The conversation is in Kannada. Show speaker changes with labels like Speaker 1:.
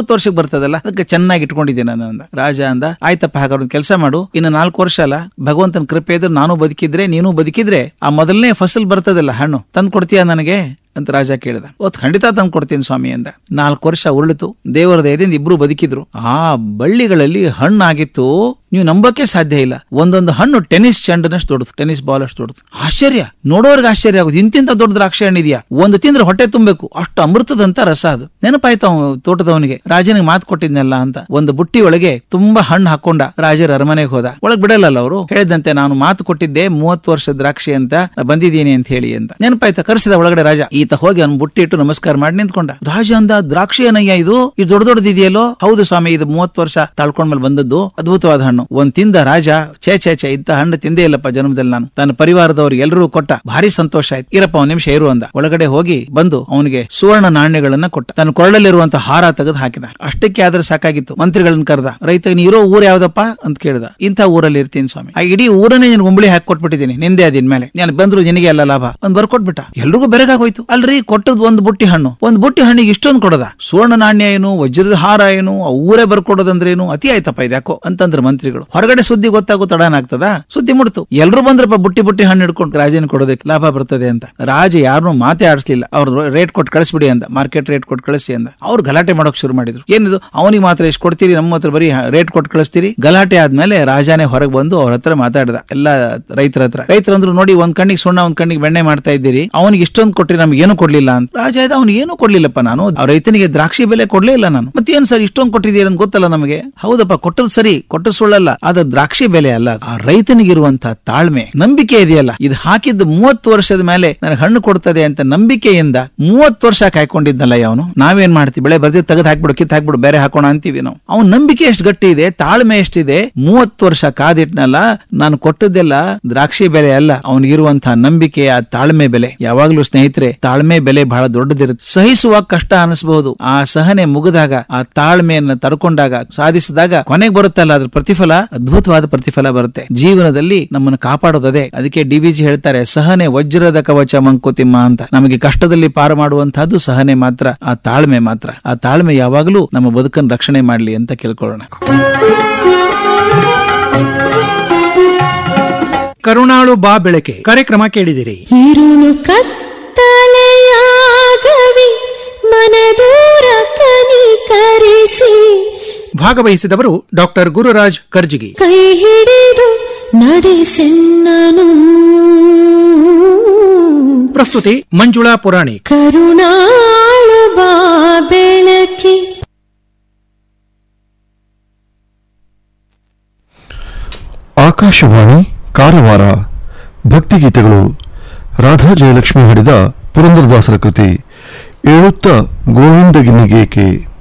Speaker 1: ಮೂವತ್ತು ವರ್ಷಕ್ಕೆ ಬರ್ತದಲ್ಲ ಅದಕ್ಕೆ ಚೆನ್ನಾಗಿ ಇಟ್ಕೊಂಡಿದ್ದೀನಿ ನಾನು ಅಂದ ರಾಜ ಅಂದ ಆಯ್ತಪ್ಪ ಹಾಗಾದ್ರೆ ಒಂದು ಕೆಲಸ ಮಾಡು ಇನ್ನು ನಾಲ್ಕು ವರ್ಷ ಅಲ್ಲ ಭಗವಂತನ ಕೃಪೆ ಇದ್ರೆ ನಾನು ಬದುಕಿದ್ರೆ ನೀನು ಬದುಕಿದ್ರೆ ಆ ಮೊದಲನೇ ಫಸಲ್ ಬರ್ತದಲ್ಲ ಹಣ್ಣು ತಂದು ಕೊಡ್ತೀಯಾ ನನಗೆ ಅಂತ ರಾಜ ಕೇಳಿದ ಓತ್ ಖಂಡಿತ ತಂದು ಕೊಡ್ತೀನಿ ಸ್ವಾಮಿ ಅಂದ ನಾಲ್ಕು ವರ್ಷ ಉರುಳಿತು ದೇವರ ದಯದಿಂದ ಇಬ್ರು ಬದುಕಿದ್ರು ಆ ಬಳ್ಳಿಗಳಲ್ಲಿ ಹಣ್ಣಾಗಿತ್ತು ನೀವು ನಂಬಕ್ಕೆ ಸಾಧ್ಯ ಇಲ್ಲ ಒಂದೊಂದು ಹಣ್ಣು ಟೆನ್ನಿಸ್ ಚೆಂಡನಷ್ಟು ದೊಡ್ಡದು ಟೆನ್ನಿಸ್ ಬಾಲ್ ಅಷ್ಟು ದೊಡ್ಡದು ಆಶ್ಚರ್ಯ ನೋಡೋರ್ಗೆ ಆಶ್ಚರ್ಯ ಆಗುತ್ತೆ ಇಂತಿಂತ ದೊಡ್ಡ ದ್ರಾಕ್ಷಿ ಹಣ್ಣಿದ್ಯಾ ಒಂದು ತಿಂದ್ರೆ ಹೊಟ್ಟೆ ತುಂಬಬೇಕು ಅಷ್ಟು ಅಮೃತದಂತ ರಸ ಅದು ನೆನಪಾಯ್ತು ಅವ ತೋಟದವನಿಗೆ ರಾಜನಿಗೆ ಮಾತು ಕೊಟ್ಟಿದ್ನಲ್ಲ ಅಂತ ಒಂದು ಬುಟ್ಟಿ ಒಳಗೆ ತುಂಬಾ ಹಣ್ಣು ಹಾಕೊಂಡ ರಾಜರ ಅರಮನೆಗೆ ಹೋದ ಒಳಗ್ ಬಿಡಲ್ಲ ಅವರು ಹೇಳಿದಂತೆ ನಾನು ಮಾತು ಕೊಟ್ಟಿದ್ದೆ ಮೂವತ್ತು ವರ್ಷ ದ್ರಾಕ್ಷಿ ಅಂತ ನಾ ಬಂದಿದ್ದೀನಿ ಅಂತ ಹೇಳಿ ಅಂತ ನೆನಪಾಯ್ತಾ ಕರೆಸಿದ ಒಳಗಡೆ ರಾಜ ಈತ ಹೋಗಿ ಅವ್ನು ಬುಟ್ಟಿ ಇಟ್ಟು ನಮಸ್ಕಾರ ಮಾಡಿ ನಿಂತ್ಕೊಂಡ ರಾಜ ಅಂದ ದ್ರಾಕ್ಷಿ ಏನಯ್ಯ ಇದು ಇದು ದೊಡ್ಡ ದೊಡ್ಡದಿದೆಯಲ್ಲೋ ಹೌದು ಸ್ವಾಮಿ ಇದು ಮೂವತ್ತು ವರ್ಷ ತಾಳ್ಕೊಂಡ್ಮೇಲೆ ಬಂದದ್ದು ಅದ್ಭುತವಾದ ಹಣ್ಣು ಒಂದ್ ತಿಂದ ರಾಜ ಛೇ ಛೇ ಛೇ ಇಂತ ಹಣ್ಣು ತಿಂದೇ ಇಲ್ಲಪ್ಪ ಜನ್ಮದಲ್ಲಿ ನಾನು ತನ್ನ ಪರಿವಾರದವ್ರಿಗೆ ಎಲ್ಲರೂ ಕೊಟ್ಟ ಭಾರಿ ಸಂತೋಷ ಆಯ್ತು ಇರಪ್ಪ ಒಂದ್ ನಿಮಿಷ ಇರು ಅಂದ ಒಳಗಡೆ ಹೋಗಿ ಬಂದು ಅವನಿಗೆ ಸುವರ್ಣ ನಾಣ್ಯಗಳನ್ನ ಕೊಟ್ಟ ತನ್ನ ಕೊರಳಲ್ಲಿರುವಂತ ಹಾರ ತೆಗೆದು ಹಾಕಿದ ಅಷ್ಟಕ್ಕೆ ಆದ್ರೆ ಸಾಕಾಗಿತ್ತು ಮಂತ್ರಿಗಳನ್ನ ಕರೆದ ರೈತ ನೀ ಇರೋ ಊರ್ ಯಾವ್ದಪ್ಪ ಅಂತ ಕೇಳಿದ ಇಂಥ ಊರಲ್ಲಿ ಇರ್ತೀನಿ ಸ್ವಾಮಿ ಆ ಇಡೀ ಊರನ್ನೇ ನಿನ್ ಗುಂಬಳಿ ಹಾಕಿ ಕೊಟ್ಬಿಟ್ಟಿದ್ದೀನಿ ನಿಂದೆ ಅದಿನ್ ಮೇಲೆ ನಾನು ಬಂದ್ರು ನಿನಗೆ ಅಲ್ಲ ಲಾಭ ಒಂದ್ ಬರ್ಕೊಟ್ಬಿಟ್ಟ ಎಲ್ರಿಗೂ ಬೆರಗಾಗೋಯ್ತು ಅಲ್ರಿ ಕೊಟ್ಟದ್ ಒಂದ್ ಬುಟ್ಟಿ ಹಣ್ಣು ಒಂದ್ ಬುಟ್ಟಿ ಹಣ್ಣಿಗೆ ಇಷ್ಟೊಂದು ಕೊಡದ ಸುವರ್ಣ ನಾಣ್ಯ ಏನು ವಜ್ರದ ಹಾರ ಏನು ಆ ಊರೇ ಬರ್ಕೊಡೋದಂದ್ರೆ ಏನು ಅತಿ ಆಯ್ತಪ್ಪ ಇದ್ಯಾಕೋ ಅಂತಂದ್ರ ಮಂತ್ರಿಗಳು ಹೊರಗಡೆ ಸುದ್ದಿ ಗೊತ್ತಾಗೋ ತಡನ ಆಗ್ತದ ಸುದ್ದಿ ಮುಡ್ತು ಎಲ್ರು ಬಂದ್ರಪ್ಪ ಬುಟ್ಟಿ ಬುಟ್ಟಿ ಹಣ್ಣು ಹಿಡ್ಕೊಂಡು ರಾಜನ ಕೊಡೋದಕ್ಕೆ ಲಾಭ ಬರ್ತದೆ ಅಂತ ರಾಜ ಯಾರನ್ನೂ ಮಾತೇ ಆಡಿಸ್ಲಿಲ್ಲ ಅವ್ರು ರೇಟ್ ಕೊಟ್ಟು ಕಳಿಸ್ಬಿಡಿ ಅಂದ ಮಾರ್ಕೆಟ್ ರೇಟ್ ಕೊಟ್ಟು ಕಳಿಸಿ ಅಂದ ಅವ್ರು ಗಲಾಟೆ ಮಾಡೋಕ್ ಶುರು ಮಾಡಿದ್ರು ಏನಿದು ಅವನಿಗೆ ಮಾತ್ರ ಎಷ್ಟು ಕೊಡ್ತೀರಿ ನಮ್ಮ ಹತ್ರ ಬರೀ ರೇಟ್ ಕೊಟ್ಟು ಕಳಿಸ್ತೀರಿ ಗಲಾಟೆ ಆದ್ಮೇಲೆ ರಾಜಾನೇ ಹೊರಗೆ ಬಂದು ಅವ್ರ ಹತ್ರ ಮಾತಾಡ್ದ ಎಲ್ಲ ರೈತರ ಹತ್ರ ರೈತರಂದ್ರು ನೋಡಿ ಒಂದ್ ಕಣ್ಣಿಗೆ ಸುಣ್ಣ ಒಂದ್ ಕಣ್ಣಿಗೆ ಬೆಣ್ಣೆ ಮಾಡ್ತಾ ಇದ್ದೀರಿ ಅವನಿಗೆ ಇಷ್ಟೊಂದು ಕೊಟ್ರಿ ನಮ್ಗೆ ಏನು ಕೊಡ್ಲಿಲ್ಲ ಅಂತ ರಾಜ ಇದ್ದ ಅವ್ನಿಗೆ ಏನು ಕೊಡ್ಲಿಲ್ಲಪ್ಪ ನಾನು ಆ ರೈತನಿಗೆ ದ್ರಾಕ್ಷಿ ಬೆಲೆ ಕೊಡ್ಲೇ ಇಲ್ಲ ನಾನು ಮತ್ತೇನ್ ಸರ್ ಇಷ್ಟೊಂದು ಕೊಟ್ಟಿದ್ದೀರಿ ಅಂತ ಗೊತ್ತಲ್ಲ ನಮಗೆ ಹೌದಪ್ಪ ಕೊಟ್ಟದ್ದು ಸರಿ ಕೊಟ್ಟರು ಸುಳ್ಳಲ್ಲ ಅದು ದ್ರಾಕ್ಷಿ ಬೆಲೆ ಅಲ್ಲ ಅದು. ಆ ರೈತನಿಗಿರುವಂತ ತಾಳ್ಮೆ ನಂಬಿಕೆ ಇದೆಯಲ್ಲ ಇದು ಹಾಕಿದ್ದು ಮೂವತ್ತು ವರ್ಷದ ಮೇಲೆ ನನಗೆ ಹಣ್ಣು ಕೊಡ್ತದೆ ಅಂತ ನಂಬಿಕೆಯಿಂದ ಮೂವತ್ತು ವರ್ಷ ಕಾಯ್ಕೊಂಡಿದ್ನಲ್ಲ ಅವನು ನಾವೇನ್ ಮಾಡ್ತೀವಿ ಬೆಳೆ ಬರ್ದಿ ತೆಗೆದು ಹಾಕ್ಬಿಡು ಕಿತ್ತು ಹಾಕ್ಬಿಡು ಬೇರೆ ಹಾಕೋಣ ಅಂತೀವಿ ನಾವು ಅವ್ನ ನಂಬಿಕೆ ಎಷ್ಟು ಗಟ್ಟಿ ಇದೆ ತಾಳ್ಮೆ ಎಷ್ಟಿದೆ ಮೂವತ್ತು ವರ್ಷ ಕಾದಿಟ್ನಲ್ಲ ನಾನು ಕೊಟ್ಟದ್ದೆಲ್ಲ ದ್ರಾಕ್ಷಿ ಬೆಲೆ ಅಲ್ಲ ಅವನಿಗಿರುವಂತಹ ನಂಬಿಕೆ ಆ ತಾಳ್ಮೆ ಬೆಲೆ ಯಾವಾಗ್ಲೂ ಸ್ನೇಹಿತರೆ ತಾಳ್ಮೆ ಬೆಲೆ ಬಹಳ ದೊಡ್ಡದಿರುತ್ತೆ ಸಹಿಸುವಾಗ ಕಷ್ಟ ಅನಿಸಬಹುದು ಆ ಸಹನೆ ಮುಗಿದಾಗ ಆ ತಾಳ್ಮೆಯನ್ನ ತಡ್ಕೊಂಡಾಗ ಸಾಧಿಸಿದಾಗ ಕೊನೆಗೆ ಬರುತ್ತಲ್ಲ ಅದ್ರ ಪ್ರತಿಫಲ ಅದ್ಭುತವಾದ ಪ್ರತಿಫಲ ಬರುತ್ತೆ ಜೀವನದಲ್ಲಿ ನಮ್ಮನ್ನು ಕಾಪಾಡೋದದೇ ಅದಕ್ಕೆ ಡಿ ವಿ ಜಿ ಹೇಳ್ತಾರೆ ಸಹನೆ ವಜ್ರದ ಕವಚ ಮಂಕುತಿಮ್ಮ ಅಂತ ನಮಗೆ ಕಷ್ಟದಲ್ಲಿ ಪಾರು ಮಾಡುವಂತಹದ್ದು ಸಹನೆ ಮಾತ್ರ ಆ ತಾಳ್ಮೆ ಮಾತ್ರ ಆ ತಾಳ್ಮೆ ಯಾವಾಗಲೂ ನಮ್ಮ ಬದುಕನ್ನು ರಕ್ಷಣೆ ಮಾಡ್ಲಿ ಅಂತ ಕೇಳ್ಕೊಳ್ಳೋಣ
Speaker 2: ಕರುಣಾಳು ಬಾ ಬೆಳಕೆ ಕಾರ್ಯಕ್ರಮ ಕೇಳಿದಿರಿ
Speaker 3: ഇരുളു കത്തലയാകവി മനദൂರ ಕನಿಕರಿಸಿ
Speaker 2: ಭಾಗವಹಿಸಿದವರು ಡಾಕ್ಟರ್ ಗುರುರಾಜ್ ಕರ್ಜಿಗಿ
Speaker 3: ಕೈ ಹಿಡಿದು ನಡೆಸೆನ್ನನು
Speaker 2: ಪ್ರಸ್ತುತಿ ಮಂಜುಳಾ ಪುರಾಣಿಕ್
Speaker 3: ಕರುಣಾಳು ಬಾ ಬೆಳಕಿ
Speaker 4: ಆಕಾಶವಾಣಿ ಕಾರವಾರ ಭಕ್ತಿಗೀತೆಗಳು ರಾಧಾ ಜಯಲಕ್ಷ್ಮಿ ಹಾಡಿದ ಪುರಂದರದಾಸರ ಕೃತಿ ಏಳುತ್ತ ಗೋವಿಂದಗಿನಿಗೇಕೆ